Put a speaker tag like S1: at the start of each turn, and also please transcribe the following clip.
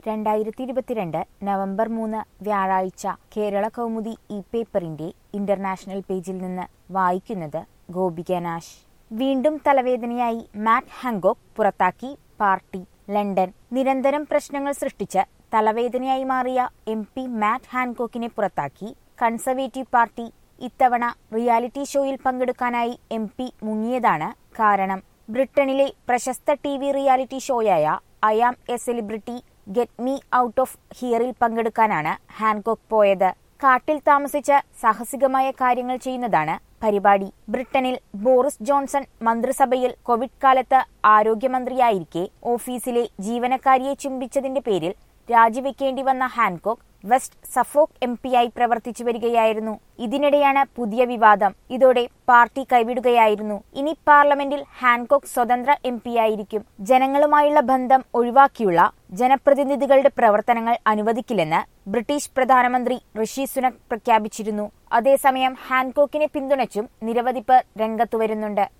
S1: രണ്ടായിരത്തി ഇരുപത്തിരണ്ട് നവംബർ മൂന്ന് വ്യാഴാഴ്ച കേരള കൗമുദി ഇ പേപ്പറിന്റെ ഇന്റർനാഷണൽ പേജിൽ നിന്ന് വായിക്കുന്നത് ഗോപിക നാശ് വീണ്ടും തലവേദനയായി മാറ്റ് ഹാങ്കോക്ക് പുറത്താക്കി പാർട്ടി ലണ്ടൻ നിരന്തരം പ്രശ്നങ്ങൾ സൃഷ്ടിച്ച് തലവേദനയായി മാറിയ എം പി മാറ്റ് ഹാൻകോക്കിനെ പുറത്താക്കി കൺസർവേറ്റീവ് പാർട്ടി ഇത്തവണ റിയാലിറ്റി ഷോയിൽ പങ്കെടുക്കാനായി എം പി മുങ്ങിയതാണ് കാരണം ബ്രിട്ടനിലെ പ്രശസ്ത ടി വി റിയാലിറ്റി ഷോയായ I am a celebrity get me out of ഹിയറിൽ പങ്കെടുക്കാനാണ് ഹാൻകോക്ക് പോയത് കാട്ടിൽ താമസിച്ച് സാഹസികമായ കാര്യങ്ങൾ ചെയ്യുന്നതാണ് പരിപാടി ബ്രിട്ടനിൽ ബോറിസ് ജോൺസൺ മന്ത്രിസഭയിൽ കോവിഡ് കാലത്ത് ആരോഗ്യമന്ത്രിയായിരിക്കെ ഓഫീസിലെ ജീവനക്കാരിയെ ചുംബിച്ചതിന്റെ പേരിൽ രാജിവെക്കേണ്ടി വന്ന ഹാൻകോക്ക് വെസ്റ്റ് സഫോക്ക് എം പിയായി പ്രവർത്തിച്ചു വരികയായിരുന്നു ഇതിനിടെയാണ് പുതിയ വിവാദം ഇതോടെ പാർട്ടി കൈവിടുകയായിരുന്നു ഇനി പാർലമെന്റിൽ ഹാൻകോക്ക് സ്വതന്ത്ര എം പിയായിരിക്കും ജനങ്ങളുമായുള്ള ബന്ധം ഒഴിവാക്കിയുള്ള ജനപ്രതിനിധികളുടെ പ്രവർത്തനങ്ങൾ അനുവദിക്കില്ലെന്ന് ബ്രിട്ടീഷ് പ്രധാനമന്ത്രി ഋഷി സുനക് പ്രഖ്യാപിച്ചിരുന്നു അതേസമയം ഹാൻകോക്കിനെ പിന്തുണച്ചും നിരവധി പേർ രംഗത്തുവരുന്നുണ്ട്